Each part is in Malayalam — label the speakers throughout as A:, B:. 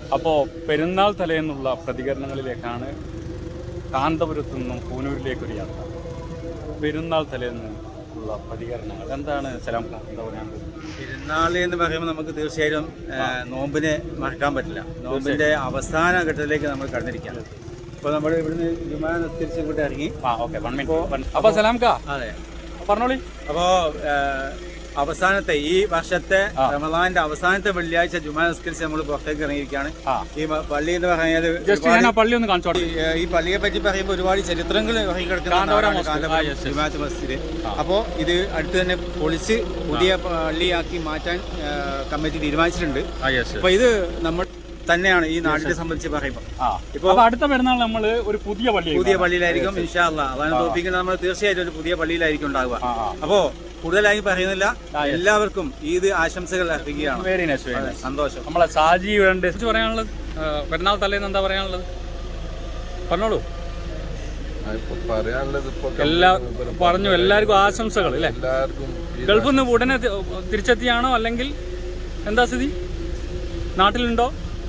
A: അപ്പോൾ പെരുന്നാൾ തലേന്നുള്ള പ്രതികരണങ്ങളിലേക്കാണ് കാന്തപുരത്തു നിന്നും പൂനൂരിലേക്കൊരു യാത്ര പെരുന്നാൾ തലേന്ന് ഉള്ള പ്രതികരണങ്ങൾ എന്താണ് സലാം ഖാൻ എന്താ പറയാനുള്ളത്
B: പെരുന്നാൾ എന്ന് പറയുമ്പോൾ നമുക്ക് തീർച്ചയായും ആ, നോമ്പിനെ മറക്കാൻ പറ്റില്ല നോമ്പിന്റെ അവസാന ഘട്ടത്തിലേക്ക് നമ്മൾ കടന്നിരിക്കുകയാണ് ഇപ്പോൾ നമ്മൾ ഇവിടുന്ന് വിമാന നിസ്കരിച്ച് ഇങ്ങോട്ട് ഇറങ്ങി
A: ആ ഓക്കെ വൺ മിനിറ്റ് അപ്പോൾ സലാം ഖാ
B: അതെ
A: പറഞ്ഞോളി
B: അപ്പോ ആ, അവസാനത്തെ ഈ വർഷത്തെ റമദാന്റെ അവസാനത്തെ വെള്ളിയാഴ്ച ജുമാ നിസ്കരിച്ച് നമ്മൾ പുറത്തേക്ക് ഇറങ്ങിയിരിക്കുകയാണ്
A: ആ
B: ഈ മ- പള്ളി എന്ന് പറഞ്ഞാൽ
A: ജസ്റ്റ് ഞാൻ ആ പള്ളി ഒന്ന് കാണിച്ചോട്ടെ
B: ഈ, ഈ പള്ളിയെ പറ്റി പറയുമ്പോൾ ഒരുപാട് ചരിത്രങ്ങൾ
A: കാന്തപുരം മസ്ജിദ്. ആ, yes, yes.
B: ജുമാഅത്ത് മസ്ജിദ് അപ്പോൾ ഇത് അടുത്ത് തന്നെ പൊളിച്ച് പുതിയ പള്ളിയാക്കി മാറ്റാൻ ആ, കമ്മിറ്റി തീരുമാനിച്ചിട്ടുണ്ട്
A: ആ യെസ്
B: അപ്പൊ ഇത് നമ്മൾ തന്നെയാണ് ഈ നാടിനെ സംബന്ധിച്ച് പറയുമ്പോൾ
A: ആ
B: ഇപ്പൊ-
A: അപ്പോൾ അടുത്ത പെരുന്നാൾ നമ്മൾ ഒരു പുതിയ പള്ളി
B: പുതിയ പള്ളിയിലായിരിക്കും ഇൻഷാല്ല അതാണ് തോപ്പിക്കുന്നത് നമ്മൾ തീർച്ചയായിട്ടും ഒരു പുതിയ പള്ളിയിലായിരിക്കും ഉണ്ടാവുക
A: ആ ആ
B: അപ്പോ കൂടുതലായി പറയുന്നില്ല എല്ലാവർക്കും ഈദ് ആശംസകൾ അർപ്പിക്കുകയാണ്
A: വെരി നൈസ് വെരി നൈസ്
B: സന്തോഷം
A: നമ്മളെ സാജി ഇവിടെ ഉണ്ട് കുറിച്ച് പറയാനുള്ളത് ആ, പെരുന്നാൾ തലേന്ന് എന്താ പറയാനുള്ളത് പറഞ്ഞോളൂ
C: ഇപ്പൊ പറയാനുള്ളത് ഇപ്പൊ
A: എല്ലാ പറഞ്ഞു എല്ലാവർക്കും ആശംസകൾ അല്ലേ
C: എല്ലാവർക്കും ഈ
A: ഗൾഫിൽ നിന്ന് ഉടനെ തി- തിരിച്ചെത്തിയാണോ അല്ലെങ്കിൽ എന്താ സ്ഥിതി നാട്ടിലുണ്ടോ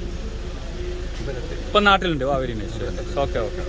A: ഇപ്പൊ നാട്ടിലുണ്ട് ആ വെരി നൈസ് ഓക്കെ ഓക്കെ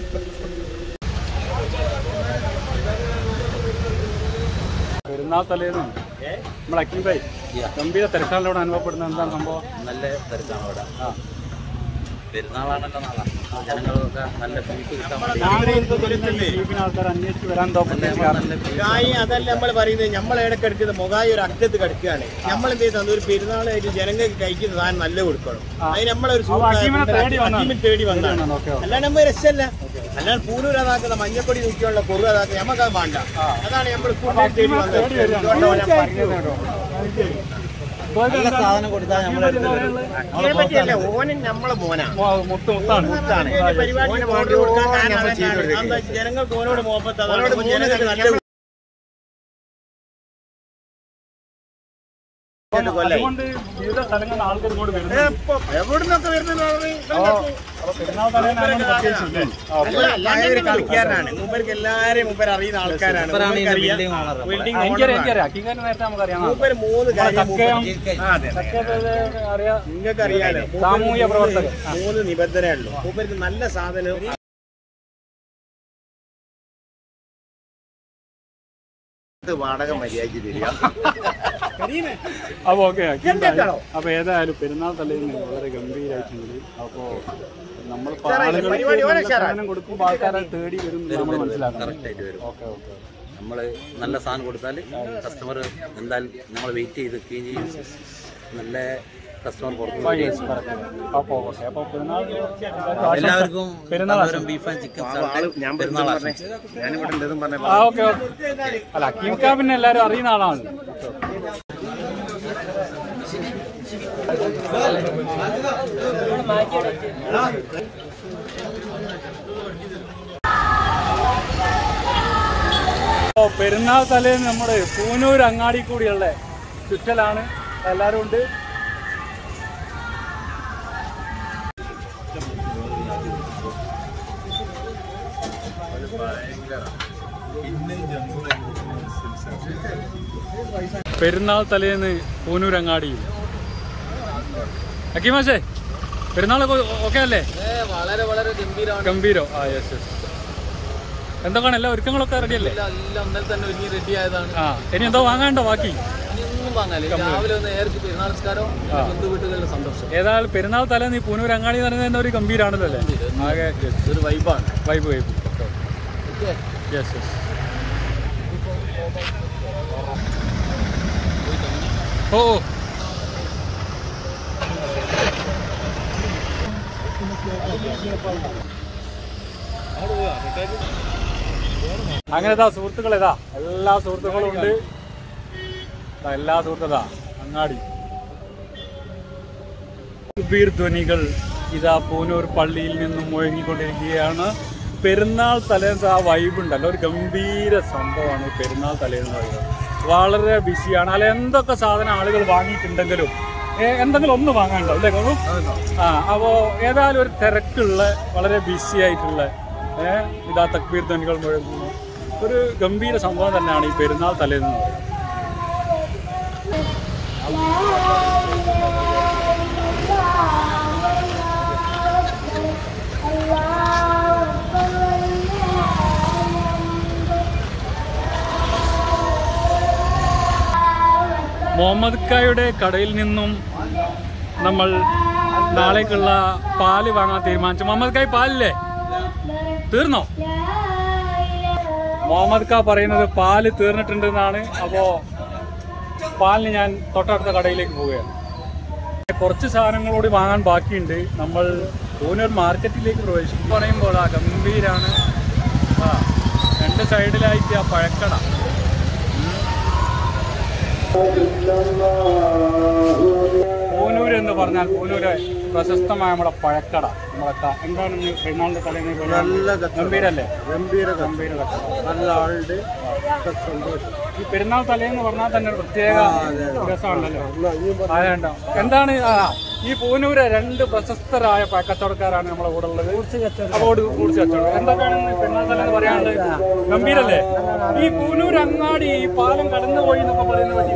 A: പെരുന്നാൾ തലേന്ന് നമ്മളെ അക്കീം ഭായി ഗംഭീര തിരക്കാളിലൂടെ അനുഭവപ്പെടുന്ന എന്താണ് സംഭവം
D: നല്ല തിരക്കാണ് അവിടെ പെരുന്നാളാണല്ലോ നാളെ ജനങ്ങൾക്കൊക്കെ നല്ല ബീഫ് കിട്ടാൻ വേണ്ടി
A: ആൾക്കാർ അന്വേഷിച്ച് വരാൻ തോന്നുന്നു
D: നല്ല
E: കായി അതല്ല നമ്മൾ പറയുന്നത് നമ്മൾ ഇടയ്ക്ക് എടുക്കുന്നത് മുഖായി ഒരു അറ്റത്ത് കിടക്കുകയാണ് നമ്മൾ എന്ത് ചെയ്യുന്നത് ഒരു പെരുന്നാളായിട്ട് ജനങ്ങൾക്ക് കഴിക്കുന്ന സാധനം നല്ല കൊടുക്കണം അതിന് നമ്മളൊരു
A: അപ്പൊ അക്കീമിനെ തേടി വന്നതാണ്.
E: അക്കീമിൽ തേടി വന്നതാണ്
A: ഓക്കെ
E: അല്ലാണ്ട് നമ്മൾ രസമല്ല അല്ലാണ്ട് പൂനൂർ അതാക്കുന്ന മഞ്ഞപ്പൊടി നോക്കിയുള്ള കുറു അതാക്കുക നമുക്ക് അത് വേണ്ട അതാണ് നമ്മൾ കൂടുതൽ തേടി വന്നത് എന്തുകൊണ്ടാണ് ഞാൻ പറഞ്ഞത്?
D: നല്ല സാധനം കൊടുത്താൽ നമ്മൾ
E: അക്കീമിനെ പറ്റിയല്ല ഓനും നമ്മളെ മോനാണ്
A: മുത്ത് മുത്താണ്
E: ഇതിന്റെ പരിപാടി ഓർഡർ കൊടുക്കാൻ കാരണം അതെന്നാണ്. അതെന്താ ജനങ്ങൾക്ക് ഓനോട് മോഹപ്പത്ത് അതാണ്. അപ്പോൾ ജനങ്ങൾക്ക് നല്ല
A: അതുകൊണ്ട് വിവിധ സ്ഥലങ്ങളിൽ ആൾക്കാർ ഇങ്ങോട്ട് വരുന്നു
E: എവിടുന്നൊക്കെ വരുന്നത്
A: അപ്പൊ പെരുന്നാൾ തലേന്നാണ് പ്രത്യേകിച്ചില്ലേ
E: ഒരു കളിക്കാരനാണ് മൂപ്പർക്ക് എല്ലാരെയും മൂപ്പർ അറിയുന്ന ആൾക്കാരാണ് മൂപ്പർക്ക് അറിയാം. ബിൽഡിംഗ്
A: എനിക്കറിയാം എനിക്കറിയാം അക്കിങ്കാരൻ നേരത്തെ നമുക്കറിയാം
E: മൂപ്പര് മൂന്ന് കാര്യം
A: ചക്കയം
E: ആ, അതെ
A: അറിയാം
E: നിങ്ങൾക്ക് അറിയാലോ
A: സാമൂഹ്യ പ്രവർത്തകൻ
E: മൂന്ന് നിബന്ധനയുള്ളൂ മൂപ്പർക്ക് നല്ല സാധനം വാടക മര്യാദ തരിക
A: അപ്പൊ ഓക്കെ അപ്പൊ ഏതായാലും പെരുന്നാൾ തലേന്ന് വളരെ ഗംഭീരമായിട്ടുണ്ട് അപ്പോ നമ്മൾ
E: പരിപാടി വളരെ ഉഷാറാണ്.
A: കൊടുക്കുമ്പോൾ ആൾക്കാരെ തേടി വരും എന്ന് നമ്മൾ മനസ്സിലാക്കണം
D: കറക്റ്റായിട്ട് വരും
A: ഓക്കെ ഓക്കെ
D: നമ്മൾ നല്ല സാധനം കൊടുത്താൽ കസ്റ്റമർ എന്തായാലും നമ്മൾ വെയിറ്റ് ചെയ്ത് നിൽക്കുകയും ചെയ്യും നല്ല കസ്റ്റമർ പുറത്ത് പോവുകയും ചെയ്യും.
A: അപ്പൊ ഓക്കെ അപ്പൊ പെരുന്നാൾ
D: എല്ലാവർക്കും
A: പെരുന്നാൾ
D: നല്ലൊരു ബീഫ് ആൻഡ് ചിക്കൻ
E: ഞാൻ
D: പെരുന്നാൾ
E: പറഞ്ഞേ ഞാനിവിടെ ഉണ്ടെന്നും പറഞ്ഞ
A: ആ ഓക്കെ ഓക്കെ അല്ല അക്കീംക്ക പിന്നെ എല്ലാരും അറിയുന്ന ആളാണ് ഓ, പെരുന്നാൾ തലേന്ന് നമ്മുടെ പൂനൂർ അങ്ങാടി കൂടിയുള്ള ചുറ്റലാണ് എല്ലാവരും ഉണ്ട് പെരുന്നാൾ തലേന്ന് പൂനൂർ അങ്ങാടിയിൽ അക്കീമാശേ പെരുന്നാളൊക്കെ ഓക്കെ അല്ലേ
F: വളരെ വളരെ ഗംഭീരമാണ്
A: ഗംഭീരോ ആ യെസ് യെസ് എന്തൊക്കെയാണ് എല്ലാ ഒരുക്കങ്ങളൊക്കെ റെഡി അല്ലേ
F: എല്ലാം എല്ലാം ഇന്നലെ തന്നെ ഒരുങ്ങി റെഡി ആയതാണ്
A: ആ ഇനി എന്തോ വാങ്ങാണ്ടോ ബാക്കി
F: ഇനി ഒന്നും വാങ്ങാനില്ല രാവിലെ ഒന്ന് നേരത്തെ പെരുന്നാൾ നിസ്കാരം ബന്ധു വീട്ടുകളിലെ സന്തോഷം
A: ഏതായാലും പെരുന്നാൾ തലേന്ന് ഈ പൂനൂർ അങ്ങാടി എന്ന് പറയുന്നത് തന്നെ ഒരു ഗംഭീരാണല്ലോ അല്ലേ ആകെ
F: ഇതൊരു വൈബാണ്
A: വൈബ് വൈബ് യെസ് യെസ് ഓ ഓ. അങ്ങനെ ഇതാ സുഹൃത്തുക്കൾ ഇതാ എല്ലാ സുഹൃത്തുക്കളും ഉണ്ട് ദാ എല്ലാ സുഹൃത്തുക്കളാ അങ്ങാടി ബീർ ധ്വനികൾ ഇതാ പൂനൂർ പള്ളിയിൽ നിന്നും മുഴങ്ങിക്കൊണ്ടിരിക്കുകയാണ് പെരുന്നാൾ തലേന്ന് ആ വൈബ് ഉണ്ടല്ലോ ഒരു ഗംഭീര സംഭവമാണ് ഈ പെരുന്നാൾ തലേന്ന് പറയുന്നത് വളരെ ബിസിയാണ് അല്ല എന്തൊക്കെ സാധനം ആളുകൾ വാങ്ങിയിട്ടുണ്ടെങ്കിലും ഏ, എന്തെങ്കിലും ഒന്ന് വാങ്ങാനുണ്ടോ അല്ലേ കോണു ആ അപ്പോൾ ഏതായാലും ഒരു തിരക്കുള്ള വളരെ ബിസി ആയിട്ടുള്ള ഏ, ഇതാ തക്ബീർ ധ്വനികൾ മുഴങ്ങുന്നു ഒരു ഗംഭീര സംഭവം തന്നെയാണ് ഈ പെരുന്നാൾ തലേന്ന് എന്ന് പറയുന്നത് മുഹമ്മദ് ഖായുടെ കടയിൽ നിന്നും നമ്മൾ നാളേക്കുള്ള പാല് വാങ്ങാൻ തീരുമാനിച്ചു മുഹമ്മദ് ഖായ് പാലില്ലേ തീർന്നോ മുഹമ്മദ് ഖാ പറയുന്നത് പാല് തീർന്നിട്ടുണ്ട് എന്നാണ് അപ്പോ പാലിന് ഞാൻ തൊട്ടടുത്ത കടയിലേക്ക് പോവുകയാണ് കുറച്ച് സാധനങ്ങൾ കൂടി വാങ്ങാൻ ബാക്കിയുണ്ട് നമ്മൾ പൂനൂർ മാർക്കറ്റിലേക്ക് പ്രവേശിക്കും പറയുമ്പോൾ ആ ഗംഭീരാണ് ആ രണ്ട് സൈഡിലായിട്ട് ആ പഴക്കട പൂനൂർ എന്ന് പറഞ്ഞാൽ പൂനൂര് പ്രശസ്തമായ നമ്മുടെ പഴക്കട നമ്മുടെ ക- എന്താണ് ഇന്ന് പെരുന്നാളിന്റെ തലേന്ന്
E: നല്ല കച്ചവടം.
A: ഗംഭീരല്ലേ
E: ഗംഭീര
A: ഗംഭീര കച്ചവടം
E: നല്ല ആളുടെ സന്തോഷം
A: ഈ പെരുന്നാൾ തലേന്ന് പറഞ്ഞാൽ തന്നെ ഒരു പ്രത്യേക രസമാണല്ലോ അതുകൊണ്ട് എന്താണ് ആ, ഈ പൂനൂര് രണ്ട് പ്രശസ്തരായ പ- കച്ചവടക്കാരാണ് നമ്മളെ കൂടെ ഉള്ളത് അപ്പോൾ കൂടിച്ച് കച്ചവടം എന്തൊക്കെയാണ് ഇന്ന് പെരുന്നാൾ തലേന്ന് പറയാനുള്ളത് ഗംഭീരല്ലേ ഈ പൂനൂർ അങ്ങാടി ഈ പാലം കടന്നു പോയി എന്നൊക്കെ പറയുന്നത് പറ്റി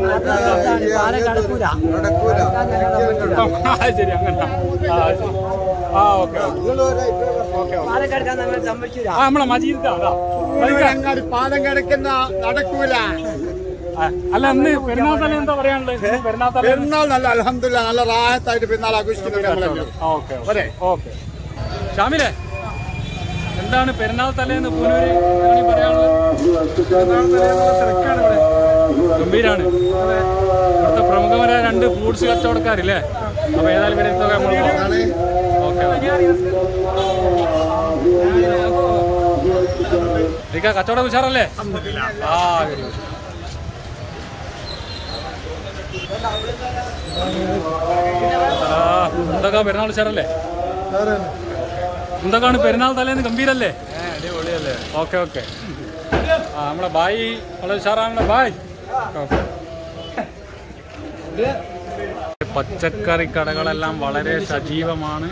A: ആ, ശരി അങ്ങനെ ആ ശരി. ആ ഓക്കെ ആ നമ്മളെ മജീദ് ഖാ, അതാ. മജീദ് ഖാ.
E: അങ്ങാടി പാലം കിടക്കുന്ന നടക്കൂല
A: ആ, അല്ല ഇന്ന് പെരുന്നാൾ തലേ എന്താ പറയാനുള്ളത് ഇന്ന് പെരുന്നാൾ തലേ
E: പെരുന്നാൾ നല്ല അലഹമില്ല നല്ല റാഹത്തായിട്ട് പെരുന്നാൾ ആഘോഷിക്കുന്നുണ്ട് നമ്മളെല്ലാം
A: ഓക്കെ ഓക്കെ ഷാമിലെ എന്താണ് പെരുന്നാൾ തലേന്ന് പൂനൂര് എന്താണ് ഈ പറയാനുള്ളത് ഗംഭീരാണ് ഇവിടുത്തെ പ്രമുഖമായ രണ്ട് ഫ്രൂട്ട്സ് കച്ചവടക്കാരില്ലേ അപ്പൊ ഏതായാലും ഇവിടെ എത്തൊക്കെ നമ്മൾ ഓക്കെ കച്ചവടം ഉഷാറല്ലേ ആ very good. ആ, എന്തൊക്കെ പെരുന്നാൾ ഉഷാറല്ലേ എന്തൊക്കെയാണ് പെരുന്നാൾ തലേന്ന് ഗംഭീരല്ലേ ഓക്കെ ഓക്കെ ആ നമ്മുടെ ബായി വളരെ ഉഷാറാണല്ലോ ബായ് ഓക്കെ പച്ചക്കറി കടകളെല്ലാം വളരെ സജീവമാണ്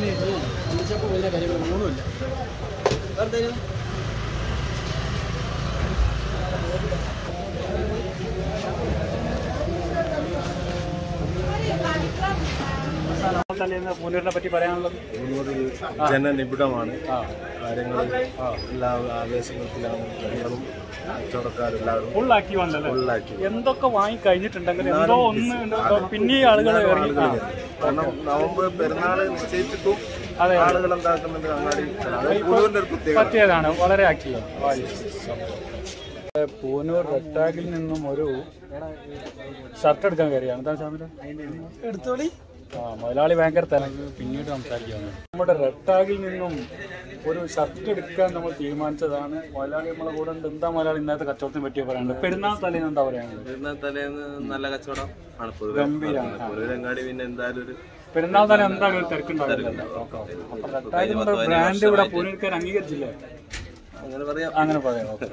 A: തലേന്ന് പൂനൂരിനെ പറ്റി പറയാനുള്ളത്
G: ജനനിബിഡമാണ്
A: ആ
G: കാര്യങ്ങൾ എല്ലാ ആവേശങ്ങൾക്കിലാണ് ജനങ്ങളും കച്ചവടക്കാരെല്ലാവരും
A: ഫുള്ളാക്കി വന്നല്ലേ
G: ഫുള്ളാക്കി
A: എന്തൊക്കെ വാങ്ങി കഴിഞ്ഞിട്ടുണ്ടെങ്കിൽ എന്തോ ഒന്ന് എന്തോ പിന്നെ ആളുകൾ ഇറങ്ങി ആ.
G: കാരണം നവംബർ പെരുന്നാൾ നിശ്ചയിച്ചിട്ടും
A: അതെ
G: ആളുകൾ എന്താക്കുന്നുണ്ട് അങ്ങാടി അത് പൂനൂരിന്റെ ഒരു പ്രത്യേകത
A: പറ്റിയതാണ് വളരെ ആക്റ്റീവാണ് പൂനൂർ റെക്ടാഗിൽ നിന്നും ഒരു ഷർട്ട് എടുക്കാൻ കയറിയാണ് എന്താ ഷാമില എടുത്തോളി ആ മുതലാളി ഭയങ്കര തിരക്ക് പിന്നീട് സംസാരിക്കാണ് നമ്മുടെ റെക്ടാഗിൽ നിന്നും ഒരു ഷർട്ട് എടുക്കാൻ നമ്മൾ തീരുമാനിച്ചതാണ് മുതലാളി നമ്മളെ കൂടെ ഉണ്ട് എന്താ മുതലാളി ഇന്നത്തെ കച്ചവടത്തിനെ പറ്റി പറയാനുള്ളത് പെരുന്നാൾ തലേന്ന് എന്താ പറയാനുള്ളത്
C: പെരുന്നാൾ തലേന്ന് നല്ല കച്ചവടം ആണ് പൊതുവെ
A: ഗംഭീരാണ് ആ.
C: പൊതുവെ അങ്ങാടി പിന്നെ എന്തായാലും ഒരു
A: പെരുന്നാൾ തലേ എന്തായാലും ഒരു തിരക്കുണ്ടാവില്ല അപ്പൊ റെക്ടാഗിൽ ബ്രാൻഡ് ഇവിടെ പൂനൂർക്കാർ അംഗീകരിച്ചില്ലേ
C: അങ്ങനെ പറയാം
A: അങ്ങനെ പറയാം ഓക്കെ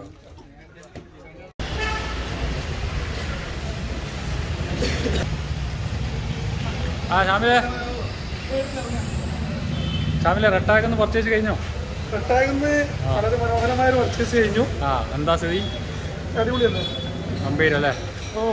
A: ആ ഷാമിലെ ഷാമിലെ റെട്ടാക്കെന്ന് പർച്ചേസ് കഴിഞ്ഞോ
E: വളരെ മനോഹരമായ ഒരു പർച്ചേസ് കഴിഞ്ഞു
A: ആ എന്താ സ്ഥിതി
E: അടിപൊളിയല്ലേ
A: ഗംഭീരല്ലേ
E: ഓ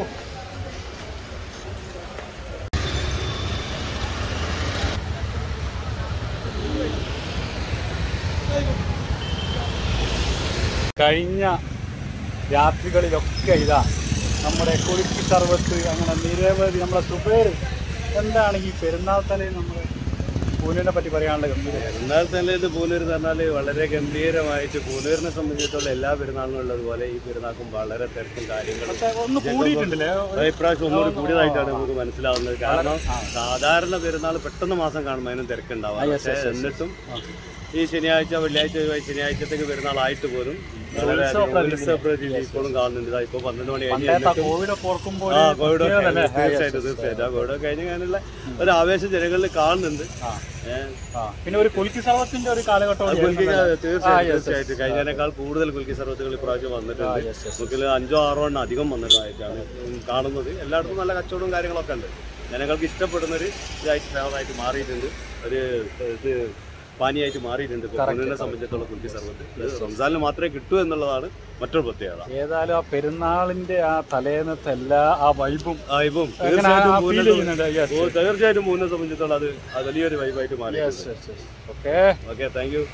A: കഴിഞ്ഞ രാത്രികളിലൊക്കെ ഇതാ നമ്മുടെ കുലുക്കി സർവത്ത് അങ്ങനെ നിരവധി നമ്മുടെ സുബേർ എന്താണ് ഈ പെരുന്നാൾ തലയിൽ നമ്മൾ പൂനൂരിനെ പറ്റി പറയാനുള്ള ഗംഭീരം
G: പെരുന്നാൾ തലേന്ന് പൂനൂർ എന്ന് പറഞ്ഞാൽ വളരെ ഗംഭീരമായിട്ട് പൂനൂരിനെ സംബന്ധിച്ചിടത്തോളം എല്ലാ പെരുന്നാളിനും ഉള്ളതുപോലെ ഈ പെരുന്നാൾക്കും വളരെ തിരക്കും കാര്യങ്ങളും
A: പക്ഷേ ഒന്ന് കൂടിയിട്ടുണ്ടല്ലേ
G: ഇപ്രാവശ്യം ഒന്നുകൂടി കൂടിയതായിട്ടാണ് നമുക്ക് മനസ്സിലാവുന്നത് കാരണം സാധാരണ പെരുന്നാൾ പെട്ടെന്ന് മാസം കാണുമ്പോൾ അതിനും തിരക്കുണ്ടാവാം പക്ഷേ എന്നിട്ടും ഈ ശനിയാഴ്ച വെള്ളിയാഴ്ച ഒഴിവായി ശനിയാഴ്ചത്തേക്ക് പെരുന്നാളായിട്ട് പോലും വളരെ ഉത്സവ പ്രതീതി ഇപ്പോഴും കാണുന്നുണ്ട് ഇതാ ഇപ്പോൾ പന്ത്രണ്ട് മണി കഴിഞ്ഞ്
A: പണ്ടത്തെ
G: എന്നിട്ടും
A: കോവിഡ് ഒക്കെ ഓർക്കുമ്പോൾ
G: ആ കോവിഡ് ഒക്കെ
A: പ്രത്യേകതല്ലേ?
G: തീർച്ചയായിട്ടും തീർച്ചയായിട്ടും ആ കോവിഡ് കഴിഞ്ഞ് കഴിഞ്ഞുള്ള ഒരു ആവേശം ജനങ്ങളിൽ കാണുന്നുണ്ട്
A: ആ.
G: ഏഹ്
A: ആ. പിന്നെ ഒരു കുലുക്കി സർവത്തിന്റെ ഒരു കാലഘട്ടം
G: അത് കുൽക്കി
A: ആയിരുന്നല്ലേ?
G: തീർച്ചയായും തീർച്ചയായിട്ടും കഴിഞ്ഞതിനേക്കാൾ കൂടുതൽ കുൽക്കി സർവത്തുകൾ ഇപ്രാവശ്യം വന്നിട്ടുണ്ട് നമുക്കിൽ അഞ്ചോ ആറോ എണ്ണം അധികം വന്നതായിട്ടാണ് കാണുന്നത് എല്ലായിടത്തും നല്ല കച്ചവടവും കാര്യങ്ങളൊക്കെ ഉണ്ട് ജനങ്ങൾക്ക് ഇഷ്ടപ്പെടുന്ന ഒരു ഇതായിട്ട് ഫേവറായിട്ട് മാറിയിട്ടുണ്ട് ഒരു ഇത് പാനിയായിട്ട് മാറിയിട്ടുണ്ട് ഇപ്പോൾ പൊന്നിനെ സംബന്ധിച്ചിടത്തോളം കുൽക്കി സർവത്ത് ഇത് റംസാനിൽ മാത്രമേ കിട്ടൂ എന്നുള്ളതാണ് മറ്റൊരു പ്രത്യേകത
A: ഏതായാലും ആ പെരുന്നാളിന്റെ ആ തലേന്നത്തെ എല്ലാ ആ വൈബും
G: ആ ഇപ്പം
A: എങ്ങനെ
G: തീർച്ചയായിട്ടും
A: ആ feel
G: മൂന്നിനെ
A: ചെയ്യുന്നുണ്ട്? Yes.
G: ഓ, തീർച്ചയായിട്ടും മൂന്നിനെ സംബന്ധിച്ചിടത്തോളം അത് അത് വലിയൊരു വൈബായിട്ട് മാറി
A: ഓക്കെ
G: ഓക്കെ താങ്ക് യു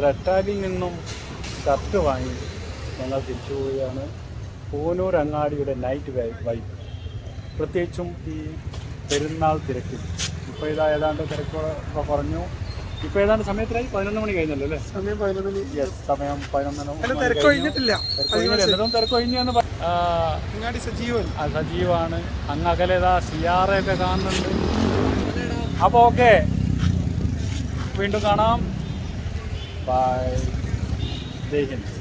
A: റെട്ടാലിൽ നിന്നും ഷർട്ട് വാങ്ങി ഞങ്ങൾ തിരിച്ചു പോവുകയാണ് പൂനൂർ അങ്ങാടിയുടെ നൈറ്റ് വൈബ് പ്രത്യേകിച്ചും ഈ പെരുന്നാൾ തിരക്ക് ഇപ്പോൾ ഇതാ ഏതാണ്ട് തിരക്കൊക്കെ കുറഞ്ഞു ഇപ്പോൾ ഏതാണ്ട് സമയത്തിലായി പതിനൊന്ന് മണി കഴിഞ്ഞല്ലോ അല്ലേ
H: സമയം പതിനൊന്നിന്
A: യെസ് സമയം പതിനൊന്നിനും
H: തിരക്ക് കഴിഞ്ഞിട്ടില്ല
A: എന്നിട്ടും തിരക്ക് കഴിഞ്ഞെന്ന് പറ- ആ,
H: അങ്ങാടി സജീവൻ
A: ആ, സജീവാണ് അങ്ങ് അകലെ ഇതാ സിയാറയൊക്കെ കാണുന്നുണ്ട് അപ്പോൾ ഓക്കെ വീണ്ടും കാണാം ബൈ ജയ് ഹിന്ദ്